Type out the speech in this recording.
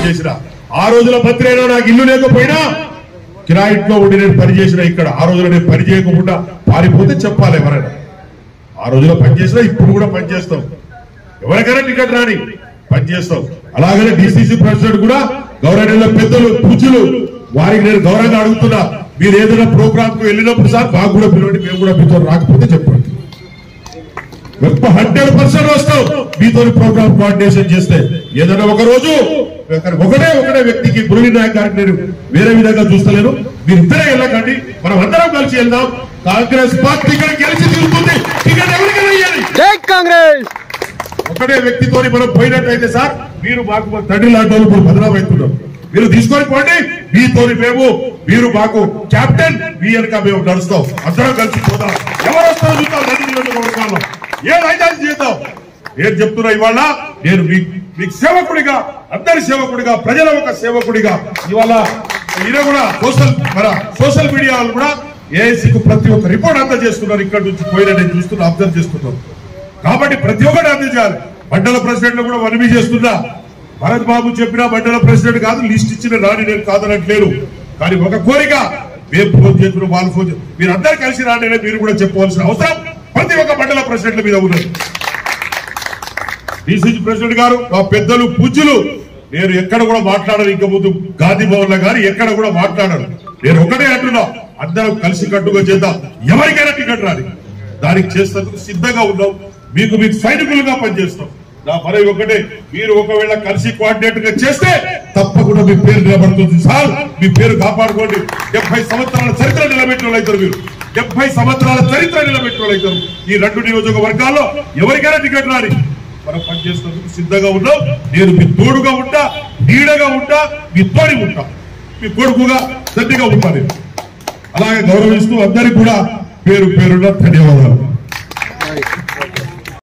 చేసిన ఆ రోజుల మంత్రి అయినా నాకు ఇల్లు లేకపోయినా కిరాయిట్లో ఉండి నేను పని చేసిన ఇక్కడ ఆ రోజులో నేను పని చేయకుండా పారిపోతే చెప్పాలి ఎవరైనా ఆ రోజులో పని చేసినా ఇప్పుడు కూడా పని చేస్తాం ఎవరికైనా టికెట్ రాని పని చేస్తాం అలాగనే డిసిసి ప్రెసిడెంట్ కూడా గౌరవ పెద్దలు పూజలు వారికి నేను గౌరవంగా అడుగుతున్నా మీరు ఏదైనా ప్రోగ్రామ్ కు వెళ్ళినప్పుడు సార్ మాకు కూడా పిలవండి మేము కూడా మీతో రాకపోతే చెప్పండి హండ్రెడ్ పర్సెంట్ వస్తాం మీతో ప్రోగ్రామ్ కోఆర్డినేషన్ చేస్తే ఏదైనా ఒక రోజు ఒకరి- ఒకటే ఒకటే వ్యక్తికి మురళీ నాయక్ గారికి నేను వేరే విధంగా చూస్తలేను మీరు ఇద్దరే వెళ్ళకండి మనం అందరం కలిసి వెళ్దాం కాంగ్రెస్ పార్టీ ఇక్కడ గెలిచి తీరుతుంది టికెట్ ఎవరికైనా ఇవ్వాలి జై కాంగ్రెస్ ఒకటే వ్యక్తితో మనం పోయినట్టయితే సార్ మీరు మాకు మా తండ్రి లాంటి వాళ్ళు ఇప్పుడు బదనాం అవుతున్నారు మీరు తీసుకొని పోండి మీతో మేము మీరు మాకు కెప్టెన్ మీ వెనక మేము నడుస్తాం అందరం కలిసి పోదాం ఎవరు వస్తారో చూద్దాం రెండు నియోజకవర్గాల్లో ఏదైతే చేద్దాం నేను చెప్తున్నా ఇవాళ నేను మీ- మీకు సేవకుడిగా అందరి సేవకుడిగా ప్రజల ఒక సేవకుడిగా ఇవాళ ఈయన కూడా సోషల్ మన సోషల్ మీడియా వాళ్ళు కూడా ఏఐసీకి ప్రతి ఒక్క రిపోర్ట్ అంతా చేస్తున్నారు ఇక్కడ నుంచి పోయిన నేను చూస్తున్నా అబ్జర్వ్ చేస్తున్నాను కాబట్టి ప్రతి ఒక్కటి అందించాలి మండల ప్రెసిడెంట్ కూడా మనవి చేస్తున్నా భరత్ బాబు చెప్పిన మండల ప్రెసిడెంట్ కాదు లిస్ట్ ఇచ్చిన రాని నేను కాదనట్లేదు కానీ ఒక కోరిక మేము ఫోన్ చేస్తున్న వాళ్ళు ఫోన్ చేస్తున్నారు మీరు అందరు కలిసి రాని అని మీరు కూడా చెప్పవలసిన అవసరం ప్రతి ఒక్క మండల ప్రెసిడెంట్ల మీద ఉన్నది డిసిసి ప్రెసిడెంట్ గారు మా పెద్దలు పూజ్యులు నేను ఎక్కడ కూడా మాట్లాడను ఇంకా ముందు గాంధీ భవన్ లో గాని ఎక్కడ కూడా మాట్లాడను నేను ఒకటే అంటున్నా అందరం కలిసి కట్టుగా చేద్దాం ఎవరికైనా టికెట్ రాని దానికి చేసేందుకు సిద్ధంగా ఉన్నాం మీకు మీకు సైనికులుగా పనిచేస్తాం నా పని ఒకటే మీరు ఒకవేళ కలిసి కోఆర్డినేట్ గా చేస్తే తప్పకుండా మీ పేరు నిలబడుతుంది సార్ మీ పేరు కాపాడుకోండి డెబ్బై సంవత్సరాల చరిత్ర నిలబెట్టిన వాళ్ళు అవుతారు మీరు డెబ్బై సంవత్సరాల చరిత్ర నిలబెట్టిన వాళ్ళు అవుతారు ఈ రెండు నియోజకవర్గాల్లో ఎవరికైనా టికెట్ రాని మనం పనిచేసేందుకు సిద్ధంగా ఉన్నాం నేను మీ తోడుగా ఉంటా నీడగా ఉంటా మీ తోడి ఉంటా మీ కొడుకుగా తండ్రిగా ఉంటా నేను అలాగే గౌరవిస్తూ అందరికీ కూడా పేరు పేరున ధన్యవాదాలు